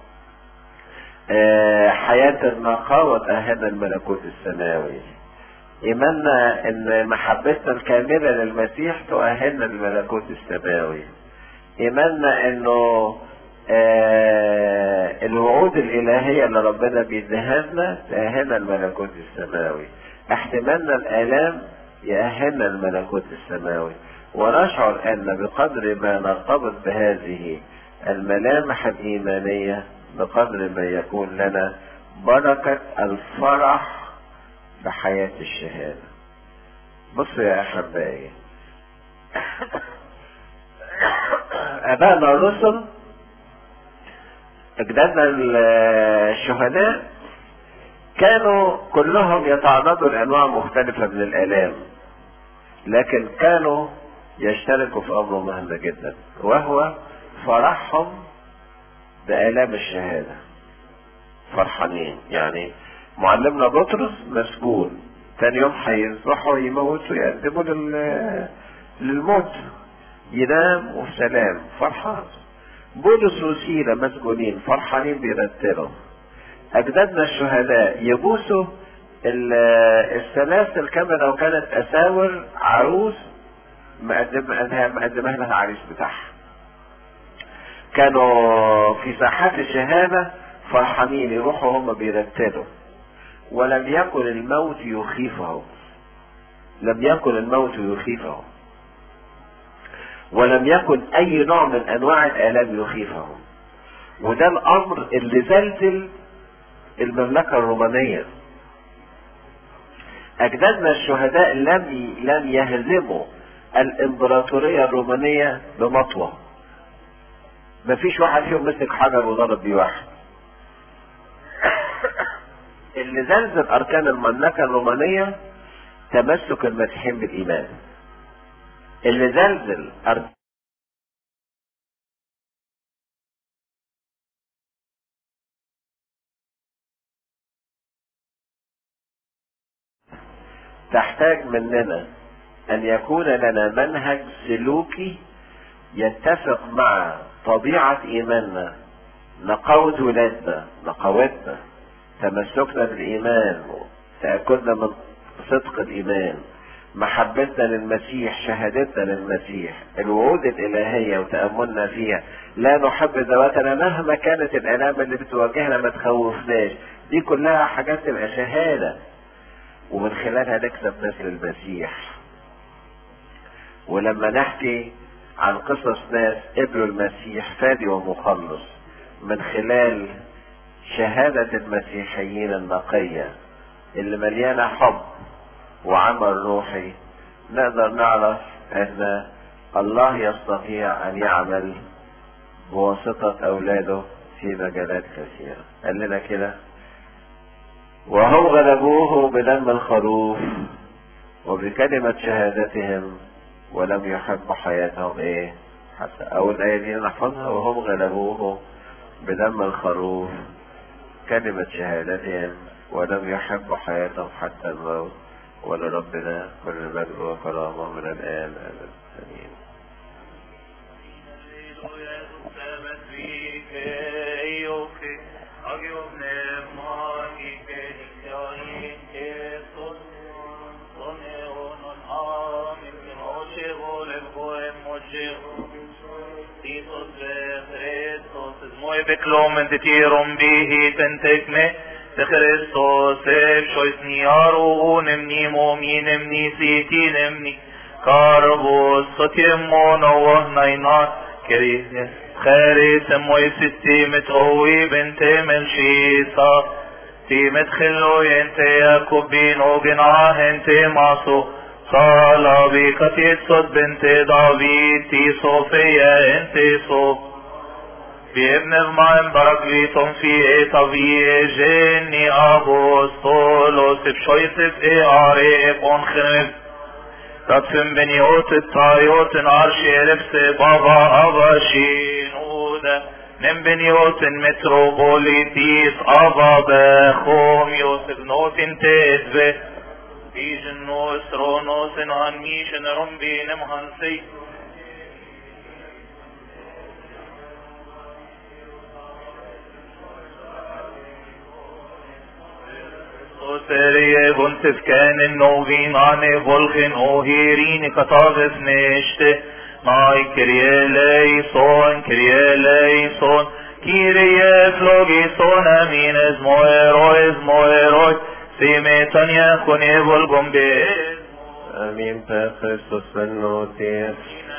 آه حياة النقاوة تأهلنا الملكوت السماوي إيماننا إن محبتنا الكاملة للمسيح تؤهلنا للملكوت السماوي إيماننا إنه آه الوعود الإلهية اللي ربنا بيديها لنا تأهلنا الملكوت السماوي احتمالنا الآلام يأهلنا الملكوت السماوي ونشعر أن بقدر ما نرتبط بهذه الملامح الإيمانية بقدر ما يكون لنا بركة الفرح بحياة الشهادة بصوا يا أحبائي أبائنا الرسل أجدادنا الشهداء كانوا كلهم يتعرضوا لأنواع مختلفة من الآلام لكن كانوا يشتركوا في أمر مهم جدا وهو فرحهم بآلام الشهادة فرحانين يعني معلمنا بطرس مسجون تاني يوم هيصبحوا يموتوا يقدموا لل... للموت ينام وفي سلام فرحان بولس وسيلة مسجونين فرحانين بيرتلوا أجدادنا الشهداء يبوسوا السلاسل كما لو كانت أساور عروس مقدمها مقدمها لها العريس بتاعها كانوا في ساحات الشهادة فرحانين يروحوا هم بيرتلوا ولم يكن الموت يخيفهم لم يكن الموت يخيفهم ولم يكن اي نوع من انواع الالام يخيفهم وده الامر اللي زلزل المملكة الرومانية اجدادنا الشهداء لم لم يهزموا الامبراطورية الرومانية بمطوة مفيش واحد فيهم مسك حجر وضرب بيه واحد اللي زلزل اركان المملكة الرومانية تمسك المسيحيين بالايمان اللي زلزل أركان تحتاج مننا ان يكون لنا منهج سلوكي يتفق مع طبيعة ايماننا نقاوة ولادنا نقاوتنا تمسكنا بالايمان تأكدنا من صدق الايمان محبتنا للمسيح شهادتنا للمسيح الوعود الالهية وتأملنا فيها لا نحب ذواتنا مهما كانت الالام اللي بتواجهنا ما تخوفناش دي كلها حاجات تبقى شهادة ومن خلالها نكسب ناس للمسيح ولما نحكي عن قصص ناس قبلوا المسيح فادي ومخلص من خلال شهادة المسيحيين النقية اللي مليانة حب وعمل روحي نقدر نعرف ان الله يستطيع ان يعمل بواسطة اولاده في مجالات كثيرة قال لنا كده وهم غلبوه بدم الخروف وبكلمة شهادتهم ولم يحبوا حياتهم ايه حتى اول ايه دي نحفظها وهم غلبوه بدم الخروف كلمة شهادتهم ولم يحبوا حياتهم حتى الموت ولربنا كل مجد وكرامة من الآن آمين Moje beklomen till tirom bihiten tekne Χριστός εύσοις νιάρου νεμνή μόμι νεμνή σίτι νεμνή Καρβός σωτιε μόνο وهنينا كريه خارس موي ستي متقوي بنت من شيصا تي مدخلو ينت ياكوبين وجناه انت ماسو صالا بكتي صد بنت داويد تي صوفيا انت صوف Bievnevmaen barakliton fi et aviegeni apostolos epshoitet e are epon chenev. Tatsum beniot et tayot en arshi erepse baba avashin uda. Nem beniot en metropolitis ava bechom yosef notin tedve. Vision nos ronos en anmishen rombinem hansei. Serie buntes kenen novin ane volgen ohirin katages neste Mai kirie leison, kirie leison Kirie flogison amines moerois moerois Simetania kone volgom be امين بخريستوس بالنوتير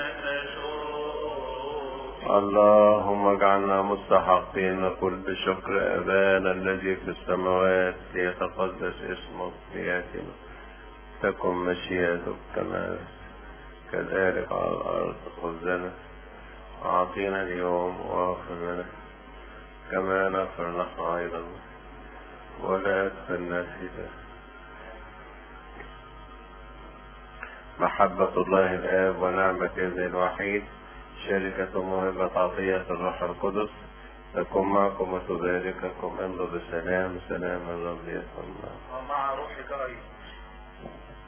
اللهم اجعلنا مستحقين نقول بشكر ابانا الذي في السماوات ليتقدس اسمك لياتنا تكن مشيئتك كما كذلك على الارض خبزنا اعطينا اليوم واغفر لنا كما نغفر نحن ايضا ولا تدخلنا في ذلك محبة الله الآب ونعمة ابن الوحيد شركة موهبة عطية الروح القدس تكون معكم وتبارككم امضوا بسلام سلام الرب يكن معكم ومع روحك أيضا